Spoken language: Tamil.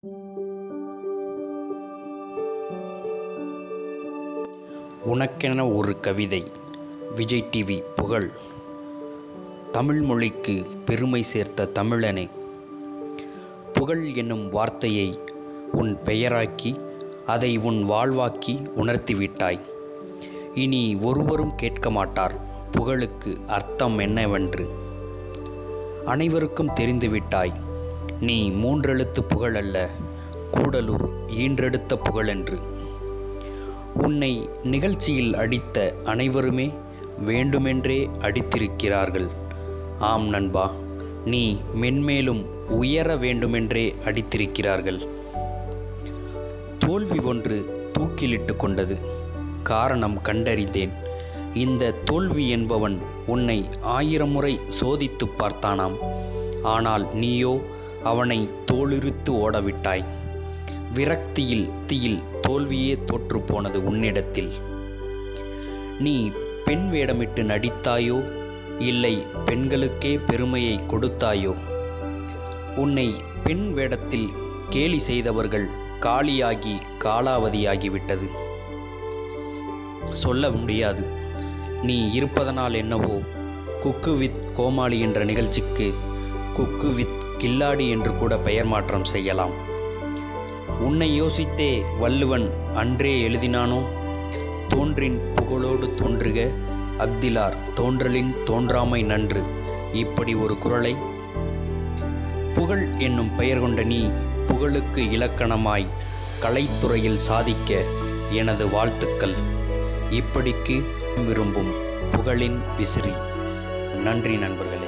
உனக்கென ஒரு கவிதை விஜய் டிவி புகழ் தமிழ் மொழிக்கு பெருமை சேர்த்த தமிழனே புகழ் என்னும் வார்த்தையை உன் பெயராக்கி அதை உன் வாழ்வாக்கி உணர்த்திவிட்டாய் இனி ஒருவரும் கேட்க மாட்டார் புகழுக்கு அர்த்தம் என்னவென்று அனைவருக்கும் தெரிந்துவிட்டாய் நீ மூன்றெழுத்து புகழ் அல்ல கூடலூர் ஈன்றெடுத்த புகழென்று உன்னை நிகழ்ச்சியில் அடித்த அனைவருமே வேண்டுமென்றே அடித்திருக்கிறார்கள் ஆம் நண்பா நீ மென்மேலும் உயர வேண்டுமென்றே அடித்திருக்கிறார்கள் தோல்வி ஒன்று தூக்கிலிட்டு கொண்டது காரணம் கண்டறிந்தேன் இந்த தோல்வி என்பவன் உன்னை ஆயிரம் முறை சோதித்து பார்த்தானாம் ஆனால் நீயோ அவனை தோலுரித்து ஓடவிட்டாய் விரக்தியில் தீயில் தோல்வியே தோற்று போனது உன்னிடத்தில் நீ பெண் வேடமிட்டு நடித்தாயோ இல்லை பெண்களுக்கே பெருமையை கொடுத்தாயோ உன்னை பெண் வேடத்தில் கேலி செய்தவர்கள் காளியாகி காலாவதியாகிவிட்டது சொல்ல முடியாது நீ இருப்பதனால் என்னவோ குக்கு வித் கோமாளி என்ற நிகழ்ச்சிக்கு குக்கு வித் கில்லாடி என்று கூட பெயர் மாற்றம் செய்யலாம் உன்னை யோசித்தே வள்ளுவன் அன்றே எழுதினானோ தோன்றின் புகழோடு தோன்றுக அக்திலார் தோன்றலின் தோன்றாமை நன்று இப்படி ஒரு குரலை புகழ் என்னும் பெயர் கொண்ட நீ புகழுக்கு இலக்கணமாய் கலைத்துறையில் சாதிக்க எனது வாழ்த்துக்கள் இப்படிக்கு விரும்பும் புகழின் விசிறி நன்றி நண்பர்களே